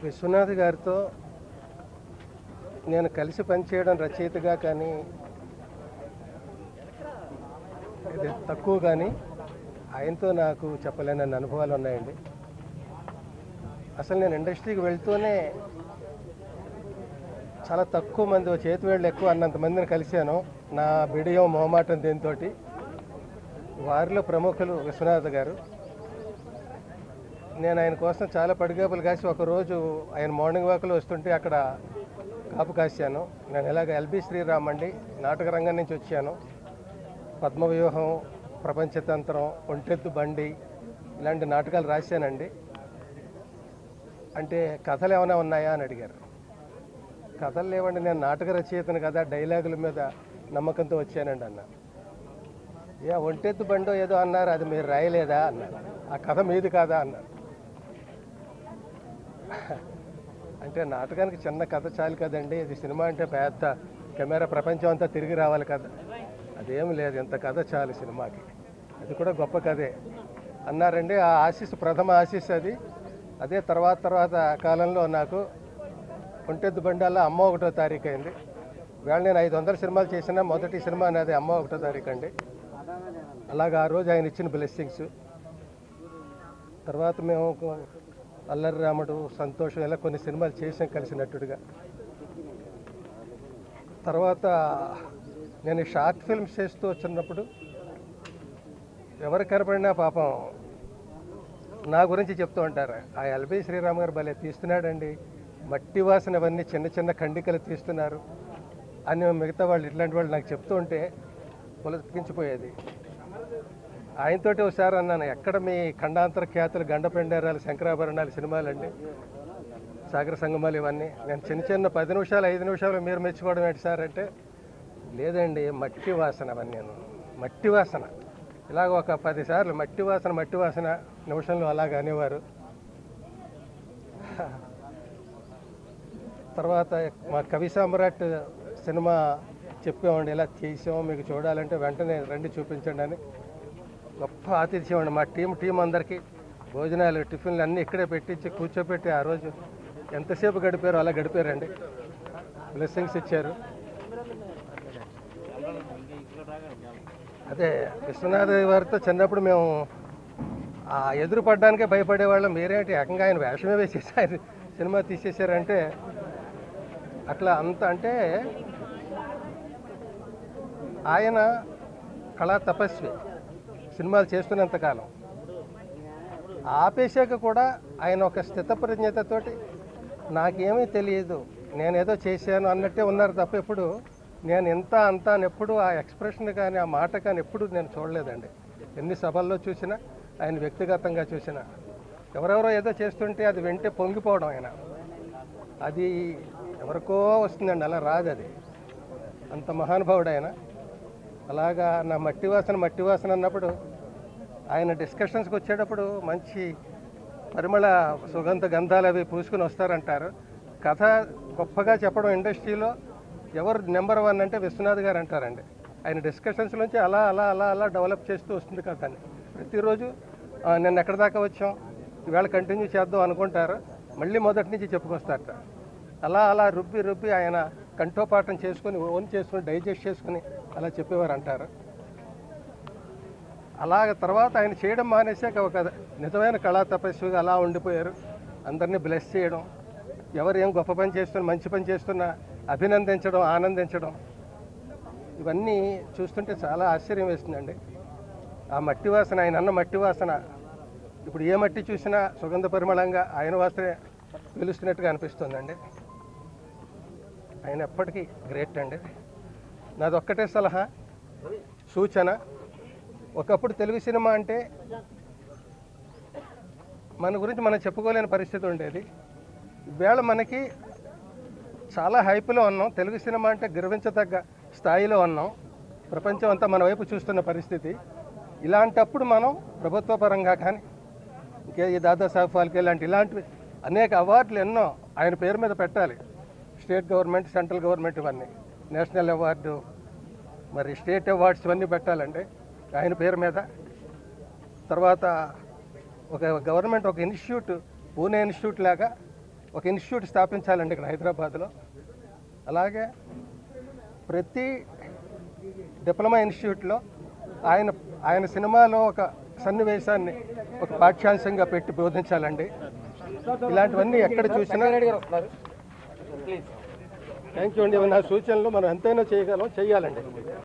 విశ్వనాథ్ గారితో నేను కలిసి పనిచేయడం రచయితగా కానీ ఇది తక్కువ కానీ ఆయనతో నాకు చెప్పలేని అనుభవాలు ఉన్నాయండి అసలు నేను ఇండస్ట్రీకి వెళ్తూనే చాలా తక్కువ మంది ఓ చేతి వేళ్ళు ఎక్కువ అన్నంత మందిని కలిశాను నా బిడియం మొహమాటం దీంతో వారిలో ప్రముఖులు విశ్వనాథ్ గారు నేను ఆయన కోసం చాలా పడిగాపులు కాసి ఒకరోజు ఆయన మార్నింగ్ వాక్లో వస్తుంటే అక్కడ కాపు కాశాను నేను ఇలాగ ఎల్బి శ్రీరామ్ అండి నాటక రంగం నుంచి వచ్చాను పద్మవ్యూహం ప్రపంచతంత్రం ఒంటెత్తు బండి ఇలాంటి నాటకాలు రాశానండి అంటే కథలు ఏమైనా ఉన్నాయా అని అడిగారు కథలు లేవండి నేను నాటక రచయితను కదా డైలాగుల మీద నమ్మకంతో వచ్చానండి అన్న ఏ ఒంటెత్తు బండో ఏదో అన్నారు అది మీరు రాయలేదా అన్నారు ఆ కథ మీది కాదా అన్నారు అంటే నాటకానికి చిన్న కథ చాలు కదండి ఇది సినిమా అంటే పెద్ద కెమెరా ప్రపంచం అంతా తిరిగి రావాలి కదా అదేం లేదు ఇంత కథ చాలు సినిమాకి అది కూడా గొప్ప కథే అన్నారండి ఆ ఆశీస్ ప్రథమ ఆశీస్ అది అదే తర్వాత తర్వాత కాలంలో నాకు ఒంటెద్దు బండాల అమ్మ ఒకటో తారీఖు అయింది వేళ నేను ఐదు వందల సినిమాలు చేసిన మొదటి సినిమా అనేది అమ్మ ఒకటో తారీఖు అండి అలాగా ఆ రోజు ఆయన ఇచ్చిన బ్లెస్సింగ్స్ తర్వాత మేము ఒక అల్లరి రాముడు సంతోషం ఇలా కొన్ని సినిమాలు చేసాం కలిసి నటుడిగా తర్వాత నేను ఈ షార్ట్ ఫిల్మ్స్ చేస్తూ వచ్చినప్పుడు ఎవరు కనపడినా పాపం నా గురించి చెప్తూ ఉంటారు ఆ ఎల్బి శ్రీరామ్ గారు భలే తీస్తున్నాడండి మట్టి వాసన అవన్నీ చిన్న చిన్న ఖండికలు తీస్తున్నారు అని మిగతా వాళ్ళు ఇట్లాంటి వాళ్ళు నాకు చెప్తూ ఉంటే పులకించిపోయేది ఆయనతోటి ఒకసారి అన్నాను ఎక్కడ మీ ఖండాంతర ఖ్యాతులు గండపెండారాలు శంకరాభరణాలు సినిమాలండి సాగర సంగమాలు ఇవన్నీ నేను చిన్న చిన్న పది నిమిషాలు ఐదు నిమిషాలు మీరు మెచ్చుకోవడం ఏంటి సార్ అంటే లేదండి మట్టి వాసన అవన్నీ మట్టి వాసన ఇలాగ ఒక పది సార్లు మట్టి వాసన మట్టి వాసన నిమిషంలో అలాగ అనేవారు తర్వాత మా కవి సామ్రాట్ సినిమా చెప్పామండి ఇలా చేసాం మీకు చూడాలంటే వెంటనే రండి చూపించండి అని గొప్ప ఆతిథ్యం అండి మా టీం టీం అందరికీ భోజనాలు టిఫిన్లు అన్నీ ఇక్కడే పెట్టించి కూర్చోపెట్టి ఆ రోజు ఎంతసేపు గడిపారో అలా గడిపారండి బ్లెస్సింగ్స్ ఇచ్చారు అదే విశ్వనాథ్ వారితో చిన్నప్పుడు మేము ఆ ఎదురు పడ్డానికే భయపడేవాళ్ళం మీరేంటి ఏకంగా ఆయన వేషమే వేసేసి ఆయన సినిమా తీసేశారంటే అట్లా అంత అంటే ఆయన కళా తపస్వి సినిమాలు చేస్తున్నంతకాలం ఆపేశాక కూడా ఆయన ఒక స్థితప్రజ్ఞతతోటి నాకేమీ తెలియదు నేనేదో చేశాను అన్నట్టే ఉన్నారు తప్ప ఎప్పుడు నేను ఇంత అంత అని ఎప్పుడు ఆ ఎక్స్ప్రెషన్ కానీ ఆ మాట కానీ ఎప్పుడు నేను చూడలేదండి ఎన్ని సభల్లో చూసినా ఆయన వ్యక్తిగతంగా చూసినా ఎవరెవరో ఏదో చేస్తుంటే అది వెంటే పొంగిపోవడం ఆయన అది ఎవరికో వస్తుందండి అలా రాదు అది అంత మహానుభావుడు ఆయన అలాగా నా మట్టి వాసన మట్టి వాసన అన్నప్పుడు ఆయన డిస్కషన్స్కి వచ్చేటప్పుడు మంచి పరిమళ సుగంధ గంధాలు అవి పూసుకుని వస్తారంటారు కథ గొప్పగా చెప్పడం ఇండస్ట్రీలో ఎవరు నెంబర్ వన్ అంటే విశ్వనాథ్ గారు అంటారండి ఆయన డిస్కషన్స్ నుంచి అలా అలా అలా అలా డెవలప్ చేస్తూ వస్తుంది కథని ప్రతిరోజు "ఆ, నిన్న ఎక్కడి దాకా వచ్చాం ఈవేళ కంటిన్యూ చేద్దాం అనుకుంటారు మళ్ళీ మొదటి నుంచి చెప్పుకొస్తారట అలా అలా రుబ్బి రుబ్బి ఆయన కంఠోపాఠం చేసుకొని ఓన్ చేసుకొని డైజెస్ట్ చేసుకుని అలా చెప్పేవారు అంటారు అలాగ తర్వాత ఆయన చేయడం మానేశాక ఒక నిజమైన కళా తపస్విగా అలా ఉండిపోయారు అందరినీ బ్లెస్ చేయడం ఎవరు ఏం గొప్ప పని చేస్తున్నా మంచి పని చేస్తున్నా అభినందించడం ఆనందించడం ఇవన్నీ చూస్తుంటే చాలా ఆశ్చర్యం వేస్తుందండి ఆ మట్టి వాసన ఆయన అన్న మట్టి వాసన ఇప్పుడు ఏ మట్టి చూసినా సుగంధ పరిమళంగా ఆయన వాసనే పిలుస్తున్నట్టుగా అనిపిస్తుందండి ఆయన ఎప్పటికీ గ్రేట్ అండి నాది ఒక్కటే సలహా సూచన ఒకప్పుడు తెలుగు సినిమా అంటే మన గురించి మనం చెప్పుకోలేని పరిస్థితి ఉండేది ఈవేళ మనకి చాలా హైప్లో ఉన్నాం తెలుగు సినిమా అంటే గర్వించదగ్గ స్థాయిలో ఉన్నాం ప్రపంచం అంతా మన వైపు చూస్తున్న పరిస్థితి ఇలాంటప్పుడు మనం ప్రభుత్వ పరంగా కానీ ఇంకే ఈ దాదాసాహెబ్ ఫాల్కే లాంటి ఇలాంటివి అనేక అవార్డులు ఎన్నో ఆయన పేరు మీద పెట్టాలి స్టేట్ గవర్నమెంట్ సెంట్రల్ గవర్నమెంట్ ఇవన్నీ నేషనల్ అవార్డు మరి స్టేట్ అవార్డ్స్ ఇవన్నీ పెట్టాలండి ఆయన పేరు మీద తర్వాత ఒక గవర్నమెంట్ ఒక ఇన్స్టిట్యూట్ పూణే ఇన్స్టిట్యూట్ లాగా ఒక ఇన్స్టిట్యూట్ స్థాపించాలండి ఇక్కడ హైదరాబాద్లో అలాగే ప్రతి డిప్లొమా ఇన్స్టిట్యూట్లో ఆయన ఆయన సినిమాలో ఒక సన్నివేశాన్ని ఒక పాఠ్యాంశంగా పెట్టి బోధించాలండి ఇలాంటివన్నీ ఎక్కడ చూసినా థ్యాంక్ యూ అండి ఇవి నా సూచనలు మనం ఎంతైనా చేయగలం చేయాలండి